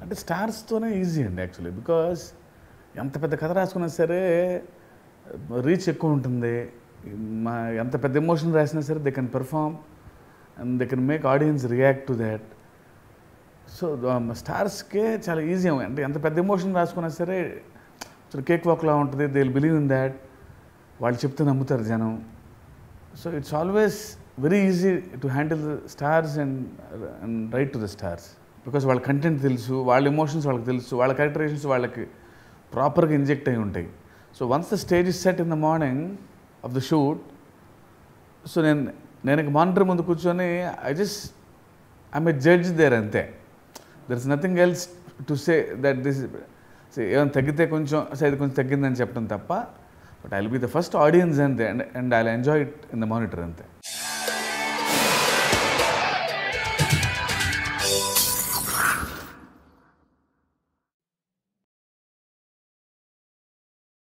అంటే స్టార్స్తోనే ఈజీ అండి యాక్చువల్లీ బికాస్ ఎంత పెద్ద కథ రాసుకున్నా సరే రీచ్ ఎక్కువ ఉంటుంది మా ఎంత పెద్ద ఎమోషన్ రాసినా సరే they can perform and they can make audience react to that so స్టార్స్కే చాలా ఈజీ అంటే ఎంత పెద్ద ఎమోషన్ రాసుకున్నా సరే కేక్ వాక్లా ఉంటుంది they will believe in that వాళ్ళు చెప్తే నమ్ముతారు జనం so it's always very easy to handle the stars and and right to the stars because వాళ్ళ కంటెంట్ తెలుసు వాళ్ళ ఎమోషన్స్ వాళ్ళకి తెలుసు వాళ్ళ క్యారెక్టరేషన్స్ వాళ్ళకి ప్రాపర్గా ఇంజెక్ట్ అయి ఉంటాయి so once the stage is set in the morning of the shoot so నేను నేను ఇక మానిటర్ ముందు కూర్చొని I just I'm a judge there అంతే there is nothing else to say that this ఏమైనా తగ్గితే కొంచెం సరే ఇది కొంచెం తగ్గిందని చెప్పడం తప్ప but I will be the first audience అంతే and and I enjoy it in the monitor అంతే